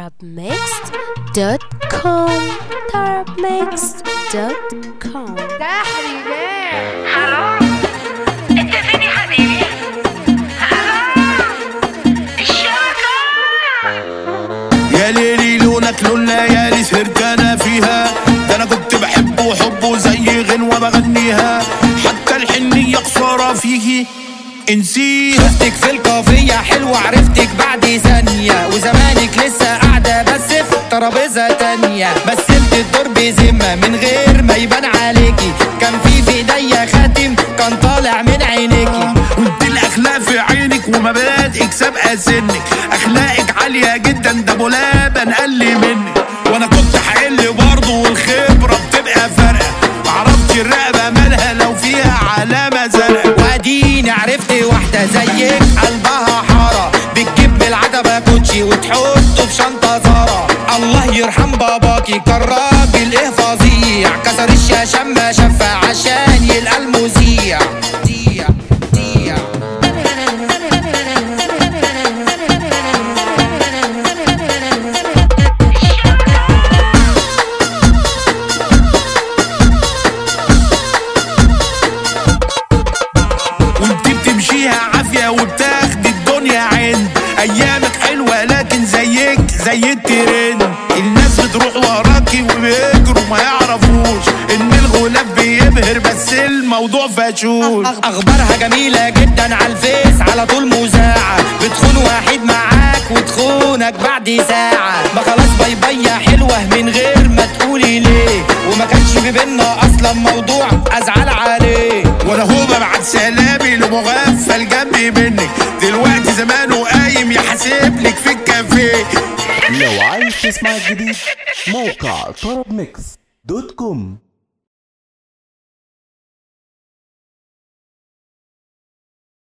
tarabmixed.com tarabmixed.com الو انت فين يا حبيبي الو الشبكة يا ليلي لونك لون ليالي سهرت انا فيها ده انا كنت بحبه حبه زي غنوة بغنيها حتى الحنية خسارة فيه انسيها شفتك في الكافية حلوة عرفتك بعد ثانية وزمانك لسه قاعدة بس في ترابيزة تانية مثلت الدور بذمة من غير ما يبان عليكي كان في في ايديا خاتم كان طالع من عينيكي وانت الاخلاق في عينك ومبادئك سابقة سنك اخلاقك عالية جدا ده ابو لبن قل منك وانا كنت هقل برضه والخبرة بتبقى فارقة معرفتش الرقبة مالها لو فيها علامة زرقاء واديني عرفت واحدة زيك قلبها حارة بتجيب بالعتبة كوتشي وتحطه في شنطة زارة الله يرحم باباكي كان راجل ايه فظيع كسر الشاشة ما شافها عشان يلقى المذيع ديع ديع وانت بتمشيها عافية وبتاخدي الدنيا عند ايامك حلوة لكن زيك زي الترند الناس بتروح وراكي وبيجروا ما يعرفوش ان الغلاف بيبهر بس الموضوع فاشوش اخبارها جميلة جدا على الفيس على طول مذاعة بتخون واحد معاك وتخونك بعد ساعة ما خلاص باي باي يا حلوة من غير ما تقولي ليه وما كانش في بينا اصلا موضوع ازعل عليه وانا هو ببعت سلامي لمغفل جنبي منك دلوقتي زمانه قايم يحاسب لك في الكافيه لو عايز تسمع الجديد موقع طرب ميكس دوت كوم